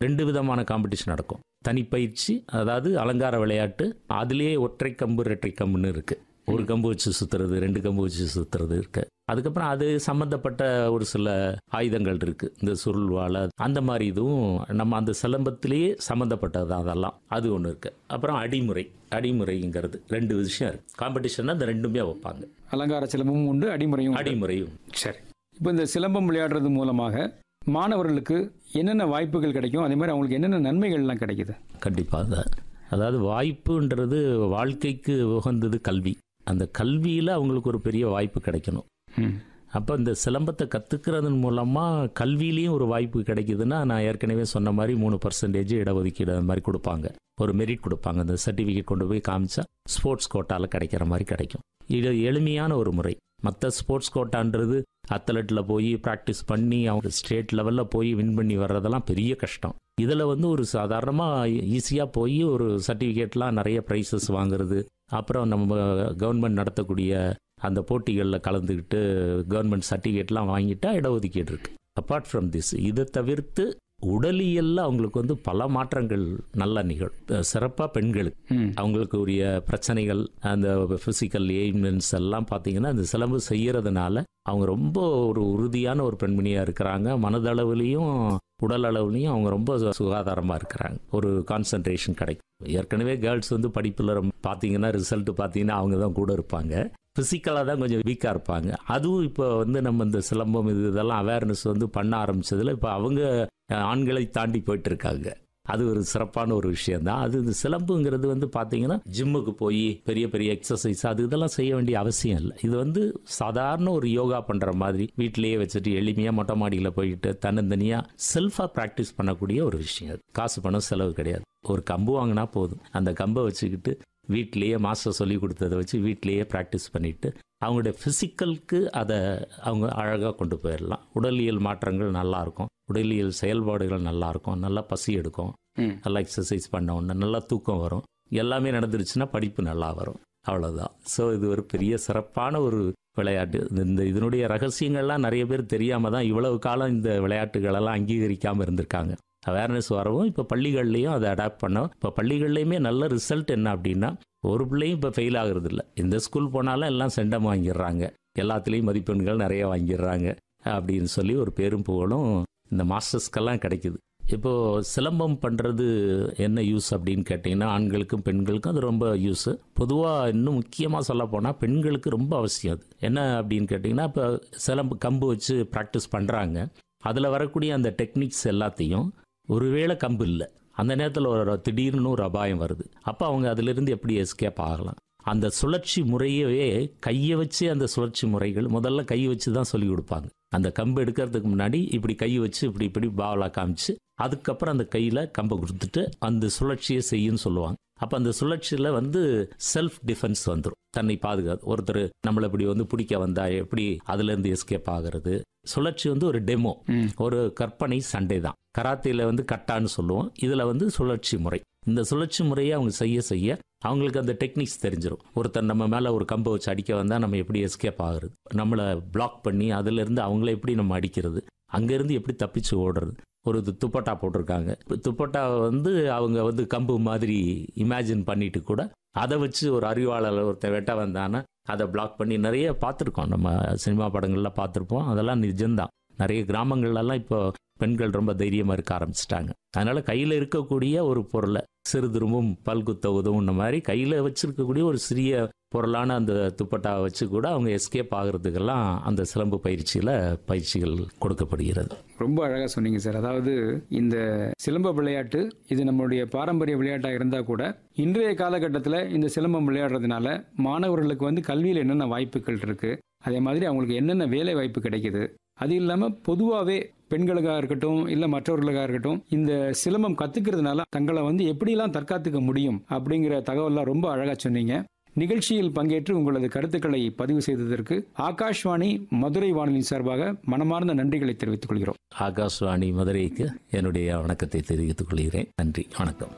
ரெண்டு விதமான காம்படிஷன் நடக்கும் தனிப்பயிற்சி அதாவது அலங்கார விளையாட்டு அதுலேயே ஒற்றை கம்பு இரட்டை கம்புன்னு இருக்கு ஒரு கம்பு வச்சு சுத்துறது ரெண்டு கம்பு வச்சு சுத்துறது இருக்கு அதுக்கப்புறம் அது சம்பந்தப்பட்ட ஒரு சில ஆயுதங்கள் இருக்கு இந்த சுருள் வாழை அந்த மாதிரி இதுவும் நம்ம அந்த சிலம்பத்திலேயே சம்பந்தப்பட்டது அதெல்லாம் அது ஒன்று இருக்கு அப்புறம் அடிமுறை அடிமுறைங்கிறது ரெண்டு விஷயம் இருக்கு காம்படிஷன்னா இந்த ரெண்டுமே வைப்பாங்க அலங்கார சிலம்பமும் உண்டு அடிமுறையும் உண்டு. அடிமுறையும் சரி இப்போ இந்த சிலம்பம் விளையாடுறது மூலமாக மாணவர்களுக்கு என்னென்ன வாய்ப்புகள் கிடைக்கும் அதே மாதிரி அவங்களுக்கு என்னென்ன நன்மைகள்லாம் கிடைக்குது கண்டிப்பாக அதாவது வாய்ப்புன்றது வாழ்க்கைக்கு உகந்தது கல்வி அந்த கல்வியில் அவங்களுக்கு ஒரு பெரிய வாய்ப்பு கிடைக்கணும் ம். அப்போ இந்த சிலம்பத்தை கற்றுக்கிறதன் மூலமாக கல்வியிலையும் ஒரு வாய்ப்பு கிடைக்குதுன்னா நான் ஏற்கனவே சொன்ன மாதிரி மூணு பர்சன்டேஜ் இடஒதுக்கீடு அந்த மாதிரி கொடுப்பாங்க ஒரு மெரிட் கொடுப்பாங்க அந்த சர்டிஃபிகேட் கொண்டு போய் காமிச்சா ஸ்போர்ட்ஸ் கோட்டாவில் கிடைக்கிற மாதிரி கிடைக்கும் இது எளிமையான ஒரு முறை மற்ற ஸ்போர்ட்ஸ் கோட்டான்றது அத்லெட்டில் போய் ப்ராக்டிஸ் பண்ணி அவங்க ஸ்டேட் லெவலில் போய் வின் பண்ணி வர்றதெல்லாம் பெரிய கஷ்டம் இதில் வந்து ஒரு சாதாரணமாக ஈஸியாக போய் ஒரு சர்டிஃபிகேட்லாம் நிறைய ப்ரைஸஸ் வாங்குறது அப்புறம் நம்ம கவர்மெண்ட் நடத்தக்கூடிய அந்த போட்டிகளில் கலந்துக்கிட்டு கவர்மெண்ட் சர்டிஃபிகேட்லாம் வாங்கிட்டா இடஒதுக்கீடு இருக்கு அப்பார்ட் ஃப்ரம் திஸ் இதை தவிர்த்து உடலியல்ல அவங்களுக்கு வந்து பல மாற்றங்கள் நல்ல நிகழும் சிறப்பாக பெண்களுக்கு ம். அவங்களுக்கு உரிய பிரச்சனைகள் அந்த ஃபிசிக்கல் எய்மெண்ட்ஸ் எல்லாம் பார்த்தீங்கன்னா அந்த சிலம்பு செய்யறதுனால அவங்க ரொம்ப ஒரு உறுதியான ஒரு பெண்மணியாக இருக்கிறாங்க மனதளவுலையும் உடல் அளவுலையும் அவங்க ரொம்ப சு- சுகாதாரமா இருக்கிறாங்க ஒரு கான்சன்ட்ரேஷன் கிடைக்கும் ஏற்கனவே கேர்ள்ஸ் வந்து படிப்பில் ரொம்ப பார்த்தீங்கன்னா ரிசல்ட் பார்த்தீங்கன்னா அவங்க தான் கூட இருப்பாங்க ஃபிசிக்கலாக தான் கொஞ்சம் வீக்காக இருப்பாங்க அதுவும் இப்போ வந்து நம்ம இந்த சிலம்பம் இது இதெல்லாம் அவேர்னஸ் வந்து பண்ண ஆரம்பிச்சதுல இப்போ அவங்க அஹ், ஆண்களை தாண்டி போயிட்டு இருக்காங்க அது ஒரு சிறப்பான ஒரு விஷயம் தான் அது இந்த சிலம்புங்கிறது வந்து பார்த்தீங்கன்னா ஜிம்முக்கு போய் பெரிய பெரிய எக்ஸசைஸ் அது இதெல்லாம் செய்ய வேண்டிய அவசியம் இல்லை இது வந்து சாதாரண ஒரு யோகா பண்ணுற மாதிரி வீட்டிலேயே வச்சுட்டு எளிமையாக மொட்டை மாடியில் போயிட்டு தன்னந்தனியாக செல்ஃபாக ப்ராக்டிஸ் பண்ணக்கூடிய ஒரு விஷயம் அது காசு பணம் செலவு கிடையாது ஒரு கம்பு வாங்கினா போதும் அந்த கம்பை வச்சுக்கிட்டு வீட்டிலேயே மாஸ்டர் சொல்லி கொடுத்ததை வச்சு வீட்டிலேயே ப்ராக்டிஸ் பண்ணிட்டு அவங்களுடைய ஃபிசிக்கலுக்கு அதை அவங்க அழகாக கொண்டு போயிடலாம் உடலியல் மாற்றங்கள் நல்லா இருக்கும் உடலியல் செயல்பாடுகள் நல்லா இருக்கும் நல்லா பசி எடுக்கும் ம். நல்லா எக்ஸசைஸ் பண்ண உடனே நல்லா தூக்கம் வரும் எல்லாமே நடந்துருச்சுன்னா படிப்பு நல்லா வரும் அவ்வளோதான் ஸோ இது ஒரு பெரிய சிறப்பான ஒரு விளையாட்டு இந்த- இந்த இதனுடைய ரகசியங்கள்லாம் நிறைய பேர் தெரியாம தான் இவ்வளவு காலம் இந்த விளையாட்டுகளெல்லாம் அங்கீகரிக்காமல் இருந்திருக்காங்க அவேர்னஸ் வரவும் இப்போ பள்ளிகள்லையும் அதை அடாப்ட் பண்ணோம் இப்போ பள்ளிகள்லையுமே நல்ல ரிசல்ட் என்ன அப்படின்னா ஒரு பிள்ளையும் இப்போ ஃபெயில் ஆகுறது இல்லை எந்த ஸ்கூல் போனாலும் எல்லாம் செண்டம் வாங்கிடுறாங்க எல்லாத்துலேயும் மதிப்பெண்கள் நிறைய வாங்கிடுறாங்க அப்படின்னு சொல்லி ஒரு பேரும் புகழும் இந்த மாஸ்டர்ஸ்க்கெல்லாம் கிடைக்குது இப்போ சிலம்பம் பண்ணுறது என்ன யூஸ் அப்படின்னு கேட்டிங்கன்னா ஆண்களுக்கும் பெண்களுக்கும் அது ரொம்ப யூஸ் பொதுவாக இன்னும் முக்கியமாக சொல்ல போனால் பெண்களுக்கு ரொம்ப அவசியம் அது என்ன அப்படின்னு கேட்டிங்கன்னா இப்போ சிலம்பு கம்பு வச்சு ப்ராக்டிஸ் பண்ணுறாங்க அதில் வரக்கூடிய அந்த டெக்னிக்ஸ் எல்லாத்தையும் ஒருவேளை கம்பு இல்லை அந்த நேரத்தில் ஒரு திடீர்னு ஒரு அபாயம் வருது அப்போ அவங்க அதிலிருந்து எப்படி எஸ்கேப் ஆகலாம் அந்த சுழற்சி முறையவே கையை வச்சு அந்த சுழற்சி முறைகள் முதல்ல கை வச்சு தான் சொல்லி கொடுப்பாங்க அந்த கம்பு எடுக்கிறதுக்கு முன்னாடி இப்படி கை வச்சு இப்படி இப்படி பாவலா காமிச்சு அதுக்கப்புறம் அந்த கையில் கம்பை கொடுத்துட்டு அந்த சுழற்சியை செய்யுன்னு சொல்லுவாங்க அப்போ அந்த சுழற்சியில் வந்து செல்ஃப் டிஃபென்ஸ் வந்துடும் தன்னை பாதுகாத்து ஒருத்தர் நம்மளை இப்படி வந்து பிடிக்க வந்தா எப்படி அதுலேருந்து எஸ்கேப் ஆகிறது சுழற்சி வந்து ஒரு டெமோ ம். ஒரு கற்பனை சண்டை தான் கராத்தேல வந்து கட்டான்னு சொல்லுவோம் இதில் வந்து சுழற்சி முறை இந்த சுழற்சி முறையை அவங்க செய்ய செய்ய அவங்களுக்கு அந்த டெக்னிக்ஸ் தெரிஞ்சிடும் ஒருத்தர் நம்ம மேலே ஒரு கம்பை வச்சு அடிக்க வந்தால் நம்ம எப்படி எஸ்கேப் ஆகுறது நம்மளை பிளாக் பண்ணி அதுலேருந்து அவங்கள எப்படி நம்ம அடிக்கிறது அங்கேருந்து எப்படி தப்பிச்சு ஓடுறது ஒரு து- துப்பட்டா போட்டிருக்காங்க துப்பட்டா வந்து அவங்க வந்து கம்பு மாதிரி இமேஜின் பண்ணிட்டு கூட அதை வச்சு ஒரு அறிவாளர் ஒருத்தன் வெட்ட வந்தானா அதை பிளாக் பண்ணி நிறைய பார்த்துருக்கோம் நம்ம சினிமா படங்கள்ல பார்த்துருப்போம் அதெல்லாம் நிஜம்தான் நிறைய கிராமங்கள்லாம் இப்போ பெண்கள் ரொம்ப தைரியமாக இருக்க ஆரம்பிச்சிட்டாங்க அதனால கையில் இருக்கக்கூடிய ஒரு பொருளை சிறு திரும்பும் பல்குத்த உதவுன மாதிரி கையில் வச்சிருக்கக்கூடிய ஒரு சிறிய பொருளான அந்த துப்பட்டாவை வச்சு கூட அவங்க எஸ்கேப் ஆகிறதுக்கெல்லாம் அந்த சிலம்பு பயிற்சியில் பயிற்சிகள் கொடுக்கப்படுகிறது ரொம்ப அழகாக சொன்னீங்க சார் அதாவது இந்த சிலம்ப விளையாட்டு இது நம்மளுடைய பாரம்பரிய விளையாட்டாக இருந்தால் கூட இன்றைய காலகட்டத்தில் இந்த சிலம்பம் விளையாடுறதுனால மாணவர்களுக்கு வந்து கல்வியில் என்னென்ன வாய்ப்புகள் இருக்கு அதே மாதிரி அவங்களுக்கு என்னென்ன வேலை வாய்ப்பு கிடைக்குது அது இல்லாமல் பொதுவாகவே பெண்களுக்காக இருக்கட்டும் இல்லை மற்றவர்களுக்காக இருக்கட்டும் இந்த சிலம்பம் கத்துக்கிறதுனால தங்களை வந்து எப்படிலாம் தற்காத்துக்க முடியும் அப்படிங்கிற தகவல்லாம் ரொம்ப அழகாக சொன்னீங்க நிகழ்ச்சியில் பங்கேற்று உங்களது கருத்துக்களை பதிவு செய்ததற்கு ஆகாஷ்வாணி மதுரை வானொலி சார்பாக மனமார்ந்த நன்றிகளை தெரிவித்துக் கொள்கிறோம் ஆகாஷ்வாணி மதுரைக்கு என்னுடைய வணக்கத்தை தெரிவித்துக் கொள்கிறேன் நன்றி வணக்கம்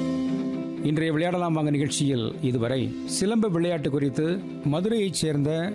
இன்றைய விளையாடலாம் வாங்க நிகழ்ச்சியில் இதுவரை சிலம்ப விளையாட்டு குறித்து மதுரையைச் சேர்ந்த